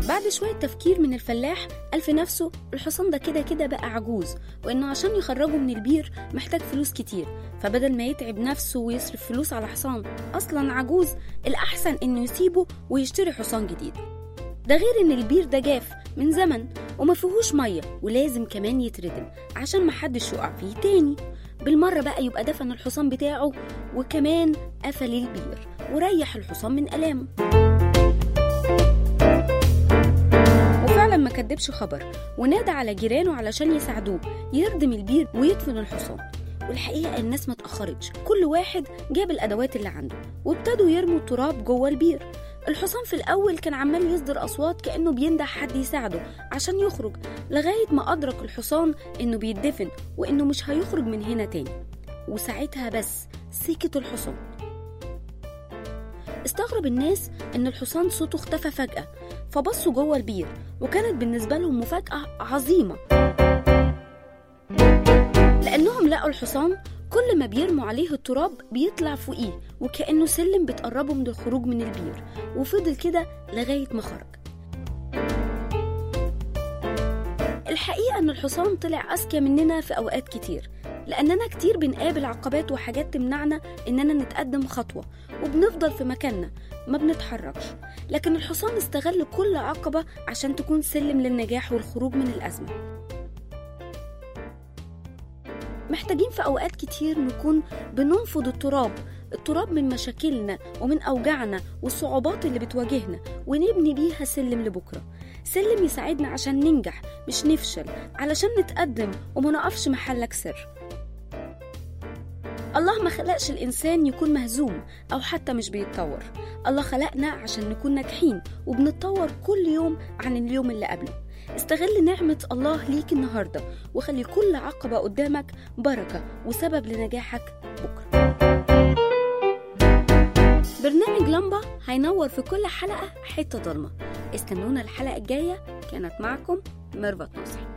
بعد شوية تفكير من الفلاح قال في نفسه الحصان ده كده كده بقى عجوز وإنه عشان يخرجه من البير محتاج فلوس كتير فبدل ما يتعب نفسه ويصرف فلوس على حصان أصلا عجوز الأحسن إنه يسيبه ويشتري حصان جديد ده غير إن البير ده جاف من زمن وما فيهوش مية ولازم كمان يتردم عشان محدش يقع فيه تاني بالمرة بقى يبقى دفن الحصان بتاعه وكمان قفل البير وريح الحصان من ألامه وفعلا ما كدبش خبر ونادى على جيرانه علشان يساعدوه يردم البير ويدفن الحصان والحقيقة الناس ما اتأخرتش كل واحد جاب الأدوات اللي عنده وابتدوا يرموا التراب جوه البير الحصان في الأول كان عمال يصدر أصوات كأنه بينده حد يساعده عشان يخرج لغاية ما أدرك الحصان إنه بيدفن وإنه مش هيخرج من هنا تاني وساعتها بس سكت الحصان استغرب الناس إن الحصان صوته اختفى فجأة فبصوا جوه البير وكانت بالنسبة لهم مفاجأة عظيمة لأنهم لقوا الحصان كل ما بيرموا عليه التراب بيطلع فوقيه وكأنه سلم بتقربه من الخروج من البير وفضل كده لغاية ما خرج الحقيقة إن الحصان طلع أذكى مننا في أوقات كتير لأننا كتير بنقابل عقبات وحاجات تمنعنا إننا نتقدم خطوة وبنفضل في مكاننا ما بنتحركش لكن الحصان استغل كل عقبة عشان تكون سلم للنجاح والخروج من الأزمة محتاجين في أوقات كتير نكون بننفض التراب التراب من مشاكلنا ومن أوجاعنا والصعوبات اللي بتواجهنا ونبني بيها سلم لبكرة سلم يساعدنا عشان ننجح مش نفشل علشان نتقدم وما نقفش محلك سر الله ما خلقش الإنسان يكون مهزوم أو حتى مش بيتطور الله خلقنا عشان نكون ناجحين وبنتطور كل يوم عن اليوم اللي قبله استغل نعمة الله ليك النهاردة وخلي كل عقبة قدامك بركة وسبب لنجاحك بكرة برنامج لمبة هينور في كل حلقة حتة ضلمة استنونا الحلقة الجاية كانت معكم ميرفت نصحي